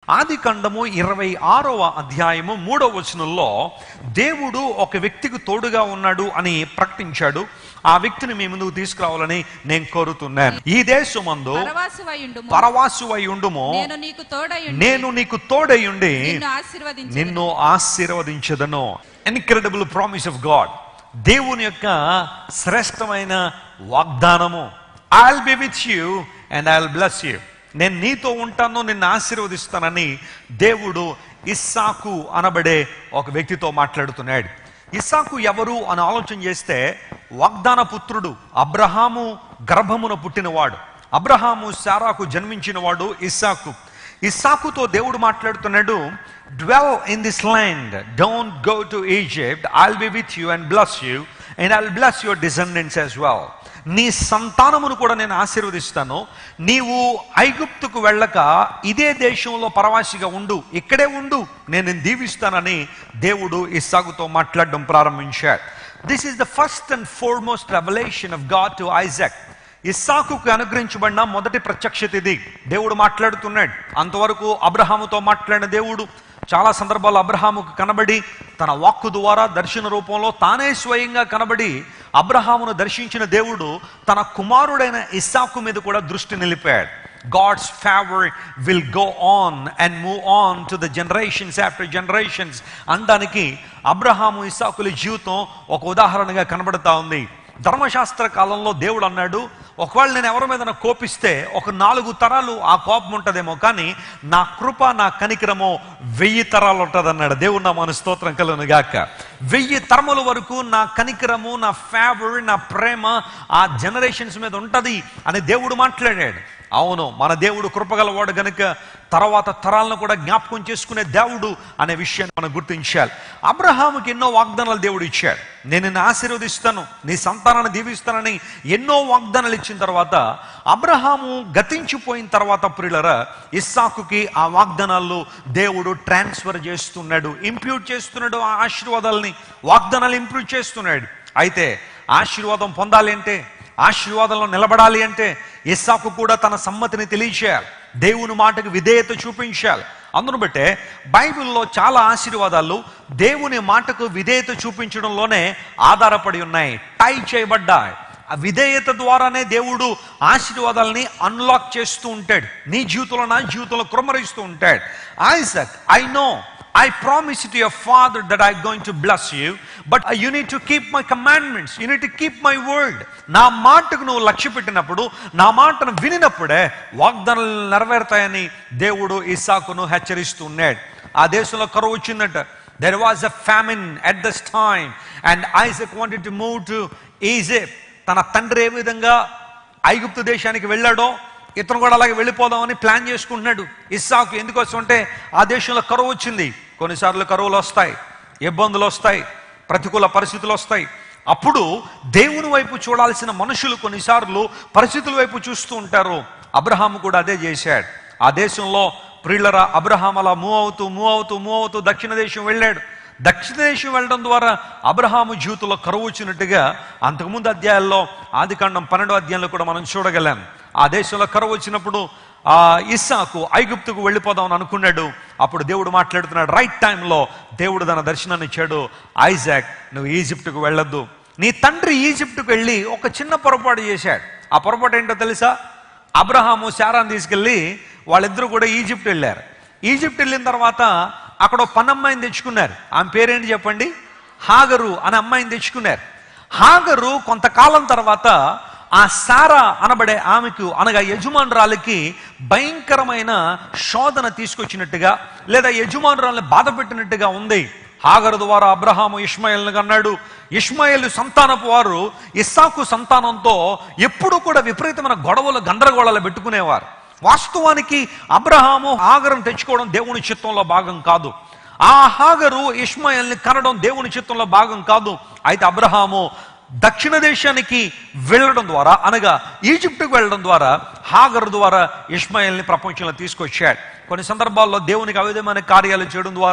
ఆది కాండము ఇరవై ఆరవ అధ్యాయము మూడవ వచనంలో దేవుడు ఒక వ్యక్తికి తోడుగా ఉన్నాడు అని ప్రకటించాడు ఆ వ్యక్తిని మీ ముందుకు తీసుకురావాలని నేను కోరుతున్నాను ఈ దేశమందు పరవాసువయుండుము పరవాసువై ఉండుము నేను నీకు తోడయుండి నేను నీకు తోడయుండి నిన్ను ఆశీర్వదించి నిన్ను ఆశీర్వదించదను ఇన్క్రెడిబుల్ ప్రామిస్ ఆఫ్ గాడ్ దేవుని యొక్క శ్రేష్టమైన వాగ్దానము I be with you and I bless you నేను నీతో ఉంటాను నిన్ను ఆశీర్వదిస్తానని దేవుడు ఇస్సాకు అనబడే ఒక వ్యక్తితో మాట్లాడుతున్నాడు ఇస్సాకు ఎవరు అని ఆలోచన చేస్తే వాగ్దాన పుత్రుడు అబ్రహాము గర్భమున పుట్టినవాడు అబ్రహాము శారాకు జన్మించినవాడు ఇస్సాకు ఇస్సాకుతో దేవుడు మాట్లాడుతున్నాడు dwell in this land don't go to Egypt I'll be with you and bless you and I'll bless your descendants as well నీ సంతానమును కూడా నేను ఆశీర్వదిస్తాను నీవు ఐగుప్తుకు వెళ్ళక ఇదే దేశంలో పరవాసిగా ఉండు ఇక్కడే ఉండు నేను నిన్ను దీవిస్తానని దేవుడు ఇస్సాకుతో మాట్లాడడం ప్రారంభించాడు this is the first and foremost revolution of God to Isaac ఇస్సాకుకు అనుగ్రహించబడిన మొదటి ప్రత్యక్షత ఇది దేవుడు మాట్లాడుతున్నాడు అంతవరకు అబ్రహాముతో మాట్లాడిన దేవుడు చాలా సందర్భాల్లో అబ్రహాముకు కనబడి తన వాక్కు ద్వారా దర్శన రూపంలో తానే స్వయంగా కనబడి అబ్రహామును దర్శించిన దేవుడు తన కుమారుడైన ఇస్సాకు మీద కూడా దృష్టి నిలిపాడు God's favor will go on and move on to the generations after generations అనడానికి అబ్రహాము ఇస్సాకుల జీవితం ఒక ఉదాహరణగా కనబడతా ఉంది ధర్మశాస్త్ర కాలంలో దేవుడు అన్నాడు ఒకవేళ నేను ఎవరి మీద కోపిస్తే ఒక నాలుగు తరాలు ఆ కోపం ఉంటుందేమో కానీ నా కృప నా కనికరము వెయ్యి తరాలు ఉంటుంది అన్నాడు దేవుడు నా మన స్తోత్రం కలను గాక వెయ్యి తరముల వరకు నా కనికరము నా ఫేవర్ నా ప్రేమ ఆ జనరేషన్స్ మీద ఉంటది అని దేవుడు మాట్లాడాడు అవును మన దేవుడు కృపగలవాడు గనుక తర్వాత తరాలను కూడా జ్ఞాపకం చేసుకునే దేవుడు అనే విషయాన్ని మనం గుర్తించాలి అబ్రహాముకి ఎన్నో వాగ్దానాలు దేవుడు ఇచ్చాడు నేను నిన్ను ఆశీర్వదిస్తాను నీ సంతానాన్ని దీవిస్తానని ఎన్నో వాగ్దానాలు ఇచ్చిన తర్వాత అబ్రహాము గతించిపోయిన తర్వాత ప్రియులరా ఇస్సాకుకి ఆ వాగ్దానాలు దేవుడు ట్రాన్స్ఫర్ చేస్తున్నాడు ఇంప్యూట్ చేస్తున్నాడు ఆ ఆశీర్వాదాలని వాగ్దానాలు ఇంప్రూవ్ చేస్తున్నాడు అయితే ఆశీర్వాదం పొందాలి అంటే ఆశీర్వాదంలో నిలబడాలి అంటే ఇస్సాకు కూడా తన సమ్మతిని తెలియచేయాలి దేవుని మాటకు విధేయత చూపించాలి అందును బట్టే బైబిల్లో చాలా ఆశీర్వాదాలు దేవుని మాటకు విధేయత చూపించడంలోనే ఆధారపడి ఉన్నాయి టై చేయబడ్డాయి ఆ విధేయత ద్వారానే దేవుడు ఆశీర్వాదాలని అన్లాక్ చేస్తూ ఉంటాడు నీ జీవితంలో నా జీవితంలో కురమరిస్తూ ఉంటాడు Isaac I know I promise to your father that I'm going to bless you, but uh, you need to keep my commandments. You need to keep my word. నా మాటకు నువ్వు లక్ష్య పెట్టినప్పుడు నా మాటను వినినప్పుడే వాగ్దానాలు నెరవేరుతాయని దేవుడు ఇసాకును హెచ్చరిస్తున్నాడు ఆ దేశంలో కరువు వచ్చిందంట there was a famine at this time and Isaac wanted to move to Egypt తన తండ్రి ఏ విధంగా ఐగుప్తు దేశానికి వెళ్ళాడో ఇతను కూడా అలాగే వెళ్ళిపోదామని ప్లాన్ చేసుకుంటున్నాడు ఇస్సాకు ఎందుకోసం అంటే ఆ దేశంలో కరువు వచ్చింది కొన్నిసార్లు కరువులు వస్తాయి ఇబ్బందులు వస్తాయి ప్రతికూల పరిస్థితులు వస్తాయి అప్పుడు దేవుని వైపు చూడాల్సిన మనుషులు కొన్నిసార్లు పరిస్థితుల వైపు చూస్తూ ఉంటారు అబ్రహాము కూడా అదే చేశాడు ఆ దేశంలో ప్రియులరా అబ్రహాం అలా మూవ్ అవుతూ మూవ్ అవుతూ మూవ్ అవుతూ దక్షిణ దేశం వెళ్ళాడు దక్షిణ దేశం వెళ్ళడం ద్వారా అబ్రహాము జీవితంలో కరువు వచ్చినట్టుగా అంతకుముందు అధ్యాయాల్లో ఆదికాండం పన్నెండో అధ్యాయంలో కూడా మనం చూడగలం ఆ దేశంలో కరువు వచ్చినప్పుడు ఆ ఇస్సాకు ఐగుప్తుకు వెళ్ళిపోదామని అనుకున్నాడు అప్పుడు దేవుడు మాట్లాడుతున్నాడు రైట్ టైంలో దేవుడు తన దర్శనాన్ని ఇచ్చాడు ఐజాక్ నువ్వు ఈజిప్టుకు వెళ్ళొద్దు నీ తండ్రి ఈజిప్టుకు వెళ్ళి ఒక చిన్న పొరపాటు చేశాడు ఆ పొరపాటు ఏంటో తెలుసా అబ్రహాము శారాన్ని తీసుకెళ్ళి వాళ్ళిద్దరూ కూడా ఈజిప్ట్ వెళ్ళారు ఈజిప్ట్ వెళ్ళిన తర్వాత అక్కడ ఒక పనమ్మాయిని తెచ్చుకున్నారు ఆమె పేరేంటి చెప్పండి హాగరు అనే అమ్మాయిని తెచ్చుకున్నారు హాగరు కొంతకాలం తర్వాత ఆ సారా అనబడే ఆమెకు అనగా యజమానురాలకి భయంకరమైన శోధన తీసుకొచ్చినట్టుగా లేదా యజమానురాల్ని బాధ పెట్టినట్టుగా ఉంది హాగరు ద్వారా అబ్రహాము ఇష్మాయిల్ని అన్నాడు ఇష్మాయిల్ సంతానపు వారు ఇస్సాకు సంతానంతో ఎప్పుడు కూడా విపరీతమైన గొడవలు గందరగోళాలు పెట్టుకునేవారు వాస్తవానికి అబ్రహాము హాగరును తెచ్చుకోవడం దేవుని చిత్తంలో భాగం కాదు ఆ హాగరు ఇష్మాయిల్ని కనడం దేవుని చిత్తంలో భాగం కాదు అయితే అబ్రహాము దక్షిణ దేశానికి వెళ్ళడం ద్వారా అనగా ఈజిప్టుకు వెళ్ళడం ద్వారా హాగర్ ద్వారా ఇష్మాయిల్ని ప్రపంచంలో తీసుకొచ్చాడు కొన్ని సందర్భాల్లో దేవునికి అవిధమైన కార్యాలు చేయడం ద్వారా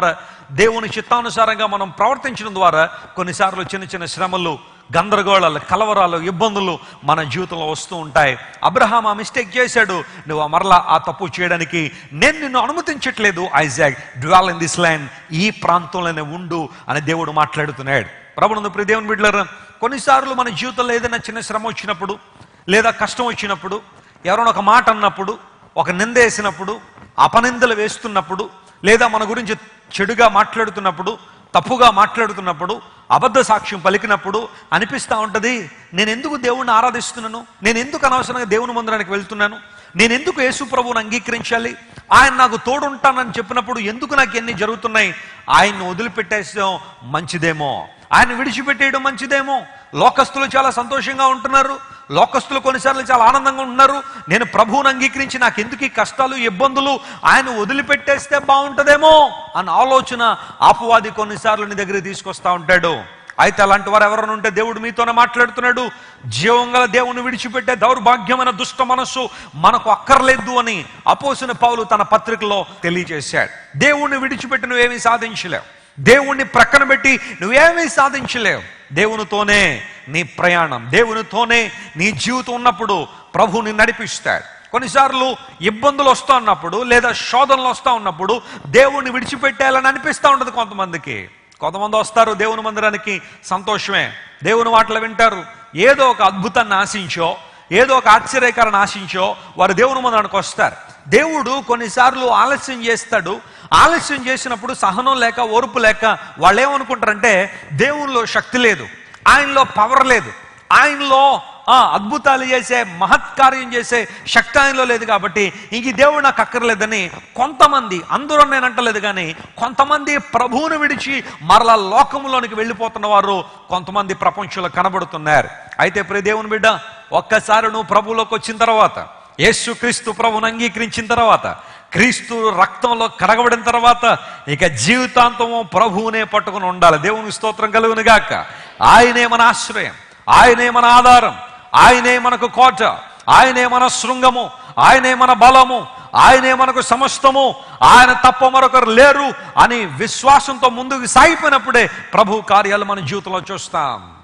దేవుని చిత్తానుసారంగా మనం ప్రవర్తించడం ద్వారా కొన్నిసార్లు చిన్న చిన్న శ్రమలు గందరగోళాలు కలవరాలు ఇబ్బందులు మన జీవితంలో వస్తూ ఉంటాయి అబ్రహాం ఆ మిస్టేక్ చేశాడు నువ్వు ఆ మరలా ఆ తప్పు చేయడానికి నేను నిన్ను అనుమతించట్లేదు Isaac dwell in this land ఈ ప్రాంతంలోనే ఉండు అని దేవుడు మాట్లాడుతున్నాడు ప్రభునందు ప్రియ దేవుని బిడ్డలారా కొన్నిసార్లు మన జీవితంలో ఏదైనా చిన్న శ్రమ వచ్చినప్పుడు లేదా కష్టం వచ్చినప్పుడు ఎవరైనా ఒక మాట అన్నప్పుడు ఒక నింద వేసినప్పుడు అపనిందలు వేస్తున్నప్పుడు లేదా మన గురించి చెడుగా మాట్లాడుతున్నప్పుడు తప్పుగా మాట్లాడుతున్నప్పుడు అబద్ధ సాక్ష్యం పలికినప్పుడు అనిపిస్తూ ఉంటుంది నేను ఎందుకు దేవుణ్ణి ఆరాధిస్తున్నాను నేను ఎందుకు అనవసరంగా దేవుని మందిరానికి వెళ్తున్నాను నేను ఎందుకు యేసు ప్రభువుని అంగీకరించాలి ఆయన నాకు తోడుంటానని చెప్పినప్పుడు ఎందుకు నాకు ఎన్ని జరుగుతున్నాయి ఆయన్ని వదిలిపెట్టేసాం మంచిదేమో ఆయన విడిచిపెట్టేయడం మంచిదేమో లోకస్తులు చాలా సంతోషంగా ఉంటున్నారు లోకస్తులు కొన్నిసార్లు చాలా ఆనందంగా ఉంటున్నారు నేను ప్రభువుని అంగీకరించి నాకు ఎందుకు ఈ కష్టాలు ఇబ్బందులు ఆయన వదిలిపెట్టేస్తే బాగుంటుందేమో అన్న ఆలోచన ఆపువాది కొన్నిసార్లు నీ దగ్గరికి తీసుకొస్తా ఉంటాడు అయితే అలాంటి వారు ఎవరైనా ఉంటే దేవుడు మీతోనే మాట్లాడుతున్నాడు జీవం గల దేవుని విడిచిపెట్టే దౌర్భాగ్యమైన దుష్ట మనస్సు మనకు అక్కర్లేదు అని అపోసిన పౌలు తన పత్రికలో తెలియజేశాడు దేవుణ్ణి విడిచిపెట్టి నువ్వేమీ సాధించలేవు దేవుణ్ణి ప్రక్కన పెట్టి నువ్వేమీ సాధించలేవు దేవునితోనే నీ ప్రయాణం దేవునితోనే నీ జీవితం ఉన్నప్పుడు ప్రభుని నడిపిస్తాడు కొన్నిసార్లు ఇబ్బందులు వస్తూ ఉన్నప్పుడు లేదా శోధనలు వస్తూ ఉన్నప్పుడు దేవుణ్ణి విడిచిపెట్టేయాలని అనిపిస్తూ ఉంటుంది కొంతమందికి కొంతమంది వస్తారు దేవుని మందిరానికి సంతోషమే దేవుని మాటలు వింటారు ఏదో ఒక అద్భుతాన్ని ఆశించో ఏదో ఒక ఆశ్చర్యకరణ ఆశించో వారు దేవుని మందిరానికి వస్తారు దేవుడు కొన్నిసార్లు ఆలస్యం చేస్తాడు ఆలస్యం చేసినప్పుడు సహనం లేక ఓర్పు లేక వాళ్ళు ఏమనుకుంటారంటే దేవునిలో శక్తి లేదు ఆయనలో పవర్ లేదు ఆయనలో ఆ, అద్భుతాలు చేసే మహత్కార్యం చేసే శక్తి ఆయనలో లేదు కాబట్టి ఇంక ఈ దేవుడు నాకు అక్కర్లేదని కొంతమంది అందరూ నేను అంటలేదు కానీ కొంతమంది ప్రభువును విడిచి మరలా లోకంలోనికి వెళ్ళిపోతున్న వారు కొంతమంది ప్రపంచంలో కనబడుతున్నారు అయితే ప్రియ దేవుని బిడ్డ ఒక్కసారి నువ్వు ప్రభువులోకి వచ్చిన తర్వాత యేసు క్రీస్తు ప్రభువును అంగీకరించిన తర్వాత క్రీస్తు రక్తంలో కడగబడిన తర్వాత ఇక జీవితాంతము ప్రభువునే పట్టుకుని ఉండాలి దేవునికి స్తోత్రం కలుగును గాక ఆయనే మన ఆశ్రయం ఆయనే మన ఆధారం ఆయనే మనకు కోట ఆయనే మన శృంగము ఆయనే మన బలము ఆయనే మనకు సమస్తము ఆయన తప్ప మరొకరు లేరు అని విశ్వాసంతో ముందుకు సాగిపోయినప్పుడే ప్రభు కార్యాలు మన జీవితంలో చూస్తాం